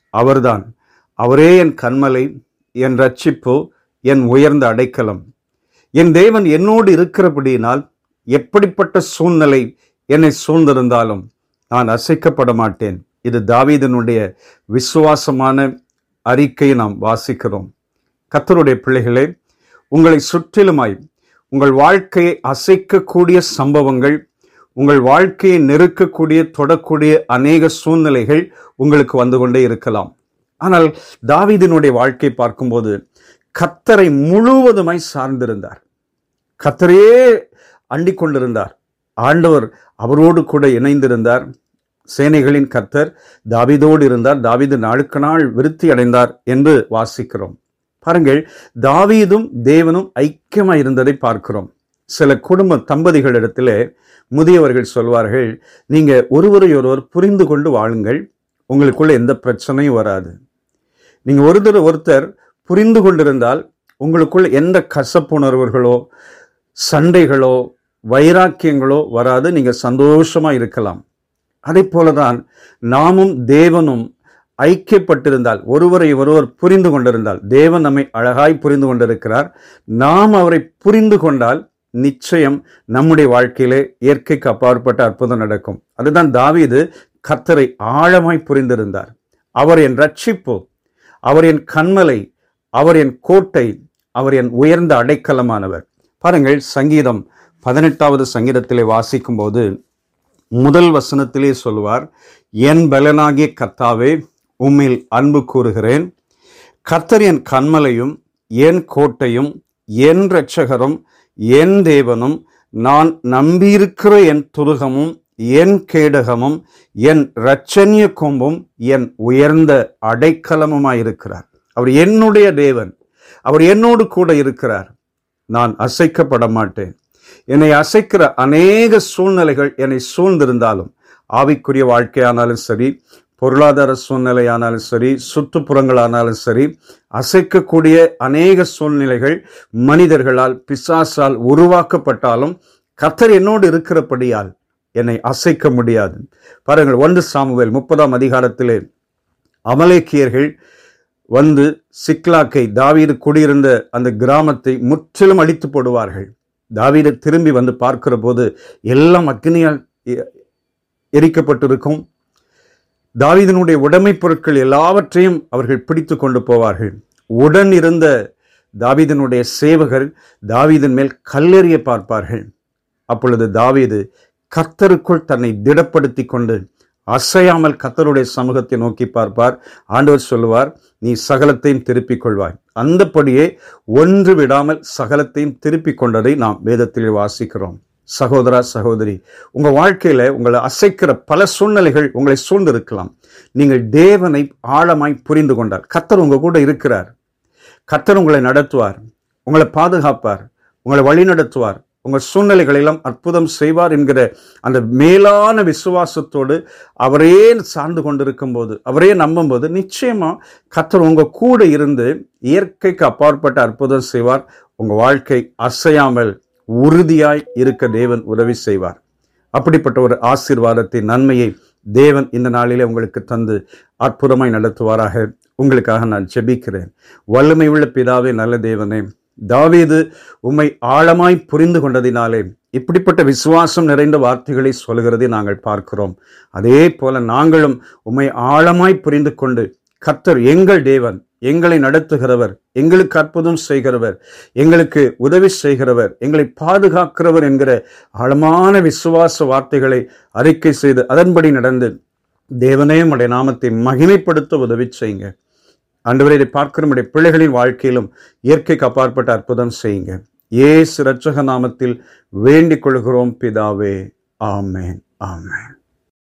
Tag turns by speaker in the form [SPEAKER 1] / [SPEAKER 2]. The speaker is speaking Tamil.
[SPEAKER 1] அவர்தான் அவரே என் கண்மலை என் ரட்சிப்பு என் உயர்ந்த அடைக்கலம் என் தேவன் என்னோடு இருக்கிறபடியினால் எப்படிப்பட்ட சூழ்நிலை என்னை சூழ்ந்திருந்தாலும் நான் அசைக்கப்பட மாட்டேன் இது தாவீதனுடைய விசுவாசமான அறிக்கையை நாம் வாசிக்கிறோம் கத்தருடைய பிள்ளைகளே உங்களை சுற்றிலுமாய் உங்கள் வாழ்க்கையை அசைக்கக்கூடிய சம்பவங்கள் உங்கள் வாழ்க்கையை நெருக்கக்கூடிய தொடக்கூடிய அநேக சூழ்நிலைகள் உங்களுக்கு வந்து கொண்டே இருக்கலாம் ஆனால் தாவீதினுடைய வாழ்க்கை பார்க்கும்போது கத்தரை முழுவதுமாய் சார்ந்திருந்தார் கத்தரையே அண்டிக் கொண்டிருந்தார் ஆண்டவர் அவரோடு கூட இணைந்திருந்தார் சேனைகளின் கர்த்தர் தாவீதோடு இருந்தார் தாவீது நாளுக்கு நாள் விருத்தி அடைந்தார் என்று வாசிக்கிறோம் பாருங்கள் தாவீதும் தேவனும் ஐக்கியமாய் இருந்ததை பார்க்கிறோம் சில குடும்ப தம்பதிகளிடத்திலே முதியவர்கள் சொல்வார்கள் நீங்க ஒருவரை ஒருவர் புரிந்து கொண்டு வாழுங்கள் உங்களுக்குள்ள எந்த பிரச்சனையும் வராது நீங்க ஒருத்தர் ஒருத்தர் புரிந்து கொண்டிருந்தால் உங்களுக்குள்ள எந்த கசப்புணர்வுகளோ சண்டைகளோ வைராக்கியங்களோ வராது நீங்க சந்தோஷமா இருக்கலாம் அதே போலதான் நாமும் தேவனும் ஐக்கியப்பட்டிருந்தால் ஒருவரை ஒருவர் புரிந்து கொண்டிருந்தால் தேவன் நம்மை அழகாய் புரிந்து கொண்டிருக்கிறார் நாம் அவரை புரிந்து கொண்டால் நிச்சயம் நம்முடைய வாழ்க்கையிலே இயற்கைக்கு அப்பாற்பட்ட அற்புதம் நடக்கும் அதுதான் தாவீது கர்த்தரை ஆழமாய் புரிந்திருந்தார் அவர் என் ரட்சிப்பு அவர் என் கண்மலை அவர் என் கோட்டை அவர் என் உயர்ந்த அடைக்கலமானவர் பாருங்கள் சங்கீதம் பதினெட்டாவது சங்கீதத்திலே வாசிக்கும்போது முதல் வசனத்திலே சொல்வார் என் பலனாகிய கர்த்தாவே உம்மில் அன்பு கூறுகிறேன் கர்த்தர் என் கண்மலையும் என் கோட்டையும் என் இரட்சகரும் என் தேவனும் நான் நம்பியிருக்கிற என் துருகமும் என் கேடகமும் என் இரட்சணிய கொம்பும் என் உயர்ந்த அடைக்கலமுமாயிருக்கிறார் அவர் என்னுடைய தேவன் அவர் என்னோடு கூட இருக்கிறார் நான் அசைக்கப்பட மாட்டேன் என்னை அசைக்கிற அநேக சூழ்நிலைகள் என்னை சூழ்ந்திருந்தாலும் ஆவிக்குரிய வாழ்க்கையானாலும் சரி பொருளாதார சூழ்நிலையானாலும் சரி சுற்றுப்புறங்களானாலும் சரி அசைக்கக்கூடிய அநேக சூழ்நிலைகள் மனிதர்களால் பிசாசால் உருவாக்கப்பட்டாலும் கர்த்தர் என்னோடு இருக்கிறபடியால் என்னை அசைக்க முடியாது பாருங்கள் ஒன்று சாமுவேல் முப்பதாம் அதிகாரத்திலே அமலேக்கியர்கள் வந்து சிக்லாக்கை தாவீது குடியிருந்த அந்த கிராமத்தை முற்றிலும் அழித்து போடுவார்கள் தாவீது திரும்பி வந்து பார்க்கிற போது எல்லாம் அக்னியால் எ- எரிக்கப்பட்டிருக்கும் தாவீதனுடைய உடைமைப் பொருட்கள் எல்லாவற்றையும் அவர்கள் பிடித்து கொண்டு போவார்கள் உடன் இருந்த தாவீதனுடைய சேவகர் தாவீதன் மேல் கல்லெறிய பார்ப்பார்கள் அப்பொழுது தாவீது கர்த்தருக்குள் தன்னை திடப்படுத்தி கொண்டு அசையாமல் கர்த்தருடைய சமூகத்தை நோக்கி பார்ப்பார் ஆண்டவர் சொல்லுவார் நீ சகலத்தையும் திருப்பிக் கொள்வாய் அந்தப்படியே ஒன்று விடாமல் சகலத்தையும் திருப்பிக் கொண்டதை நாம் வேதத்தில் வாசிக்கிறோம் சகோதரா சகோதரி உங்க வாழ்க்கையில உங்களை அசைக்கிற பல சூழ்நிலைகள் உங்களை சூழ்ந்திருக்கலாம் நீங்கள் தேவனை ஆழமாய் புரிந்து கொண்டால் கர்த்தர் உங்க கூட இருக்கிறார் கர்த்தர் உங்களை நடத்துவார் உங்களை பாதுகாப்பார் உங்களை வழி நடத்துவார் உங்கள் சூழ்நிலைகளெல்லாம் அற்புதம் செய்வார் என்கிற அந்த மேலான விசுவாசத்தோடு அவரே சார்ந்து கொண்டிருக்கும் போது அவரே நம்பும்போது நிச்சயமா கர்த்தர் உங்க கூட இருந்து இயற்கைக்கு அப்பாற்பட்ட அற்புதம் செய்வார் உங்க வாழ்க்கை அசையாமல் உறுதியாய் இருக்க தேவன் உதவி செய்வார் அப்படிப்பட்ட ஒரு ஆசீர்வாதத்தின் நன்மையை தேவன் இந்த நாளிலே உங்களுக்கு தந்து அற்புதமாய் நடத்துவாராக உங்களுக்காக நான் ஜெபிக்கிறேன் வல்லமை உள்ள பிதாவே நல்ல தேவனே தாவீது உம்மை ஆழமாய் புரிந்து கொண்டதினாலே இப்படிப்பட்ட விசுவாசம் நிறைந்த வார்த்தைகளை சொல்கிறதை நாங்கள் பார்க்கிறோம் அதே போல நாங்களும் உம்மை ஆழமாய் புரிந்து கொண்டு கர்த்தர் எங்கள் தேவன் எங்களை நடத்துகிறவர் எங்களுக்கு அற்புதம் செய்கிறவர் எங்களுக்கு உதவி செய்கிறவர் எங்களை பாதுகாக்கிறவர் என்கிற ஆழமான விசுவாச வார்த்தைகளை அறிக்கை செய்து அதன்படி நடந்து தேவனே உடைய நாமத்தை மகிமைப்படுத்த உதவி செய்யுங்க ஆண்டவரே இதை பார்க்கிற நம்முடைய பிள்ளைகளின் வாழ்க்கையிலும் இயற்கைக்கு அப்பாற்பட்ட அற்புதம் செய்யுங்க ஏசு இரட்சக நாமத்தில் வேண்டிக் கொள்கிறோம் பிதாவே ஆமென் ஆமென்